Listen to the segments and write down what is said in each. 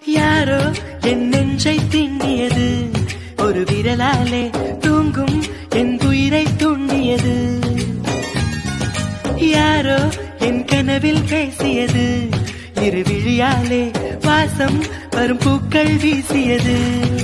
யாரோ என் நெஞ்சை திண்ணியது ஒரு விரலாலே தூங்கும் என் உயிரை துண்ணியது யாரோ என் கனவில் பேசியது இரு விழியாலே வாசம் வரும் பூக்கள் வீசியது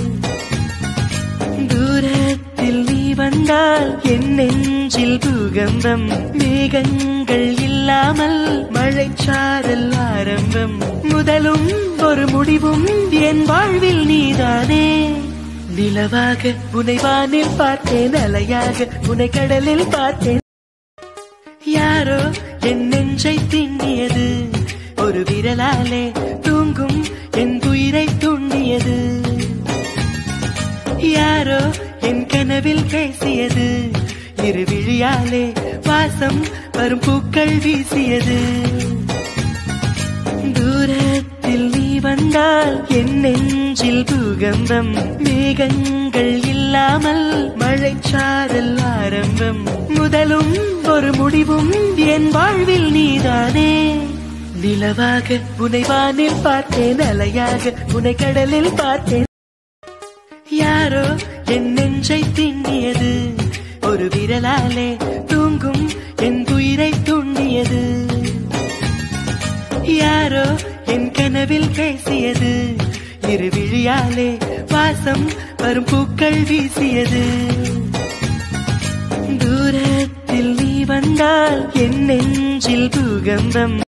தூரத்தில் நீ வந்தால் என் நெஞ்சில் பூகம்பம் மேகங்கள் இல்லாமல் மழைச்சாரல் ஆரம்பம் முதலும் ஒரு முடிவும் என் வாழ்வில் நீதானே நிலவாக உனை வானில் பார்த்தேன் அலையாக உனை கடலில் பார்த்தேன் யாரோ என் நெஞ்சை திண்ணியது ஒரு விரலாலே தூங்கும் என் உயிரை துண்ணியது யாரோ என் கனவில் பேசியது இரு விழியாலே வாசம் வரும் பூக்கள் வீசியது தூரத்தில் நீ வந்தால் என் நெஞ்சில் பூகம்பம் மேகங்கள் இல்லாமல் மழைச்சாரல் ஆரம்பம் முதலும் ஒரு முடிவும் என் வாழ்வில் நீதானே நிலவாக உனை வானில் பார்த்தேன் அலையாக உனை கடலில் பார்த்தேன் யாரோ என் நெஞ்சை திண்ணியது ஒரு விரலாலே தூங்கும் என் உயிரை துண்ணியது யாரோ என் கனவில் பேசியது இரு விழியாலே வாசம் வரும் பூக்கள் வீசியது தூரத்தில் நீ வந்தால் என் நெஞ்சில் பூகம்பம்